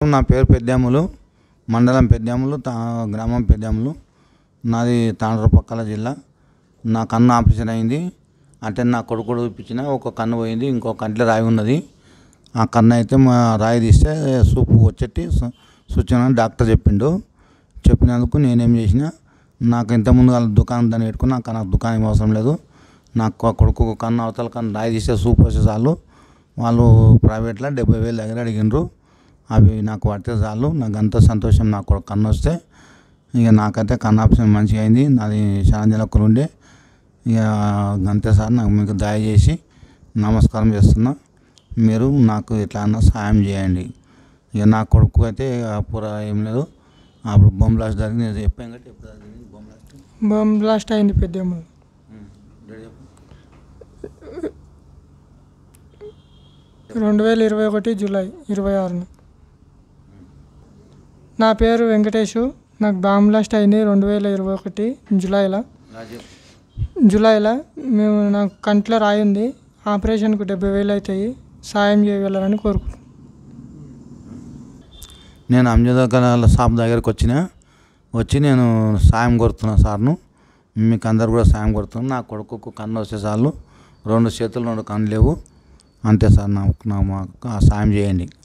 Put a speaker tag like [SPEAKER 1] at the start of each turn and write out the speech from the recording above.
[SPEAKER 1] నా పేరు పెద్దాములు మండలం పెద్దాములు తా గ్రామం పెద్దాములు నాది తాండ్రపక్కల జిల్లా నా కన్ను ఆపరేషన్ అయింది అంటే నా కొడుకు చూపించిన ఒక కన్ను పోయింది ఇంకో కంట్లో రాయి ఉన్నది ఆ కన్ను అయితే మా రాయి తీస్తే సూపు వచ్చేటి సు- సూచన డాక్టర్ చెప్పిండు చెప్పినందుకు నేనేం చేసిన నాకు ఇంత ముందు వాళ్ళ దుకాణం దాన్ని పెట్టుకుని నాకు నాకు దుకాణం ఏం అవసరం లేదు నాకు ఆ కొడుకు కన్ను అవతల కన్ను రాయి తీస్తే సూపు వస్తే చాలు వాళ్ళు ప్రైవేట్లో డెబ్బై వేలు దగ్గర అడిగినరు అవి నాకు పడితే చాలు నాకు అంత సంతోషం నాకు కూడా కన్ను వస్తే ఇక నాకైతే కన్ను ఆపరేషన్ మంచిగా అయింది నాది శాంతిలకులు ఉండే ఇక అంతే సార్ నాకు మీకు దయచేసి నమస్కారం చేస్తున్నా మీరు నాకు ఎట్లా అన్నా సాయం చేయండి ఇక నా కొడుకు అయితే పూర ఏం లేదు అప్పుడు బొమ్మ బ్లాస్ట్ జరిగింది నేను చెప్పాను కాబట్టి ఎప్పుడు జరిగింది బొమ్మ బ్లాస్ట్
[SPEAKER 2] బాంబ్ బ్లాస్ట్ అయింది పెద్దేమో
[SPEAKER 1] రెడీ చెప్పు.
[SPEAKER 2] రెండు వేల ఇరవై ఒకటి జూలై ఇరవై ఆరున నా పేరు వెంకటేషు నాకు బాంబ్ బ్లాస్ట్ అయింది రెండు వేల ఇరవై ఒకటి జూలైలో
[SPEAKER 1] రాజీవ్
[SPEAKER 2] జూలైలో మేము నాకు కంట్లో రాయి ఉంది ఆపరేషన్కు డెబ్బై వేలు అవుతాయి సాయం చేయగలరని కోరుకుంటున్నాను
[SPEAKER 1] నేను అంజద్ షాప్ దగ్గరికి వచ్చిన వచ్చి నేను సాయం కోరుతున్నా సార్ను మీకు అందరు కూడా సాయం కోరుతున్నాను నా కొడుకుకు కన్ను వస్తే చాలు రెండు చేతులు రెండు కన్ను లేవు అంతే సార్ నాకు నా మాకు ఆ సాయం చేయండి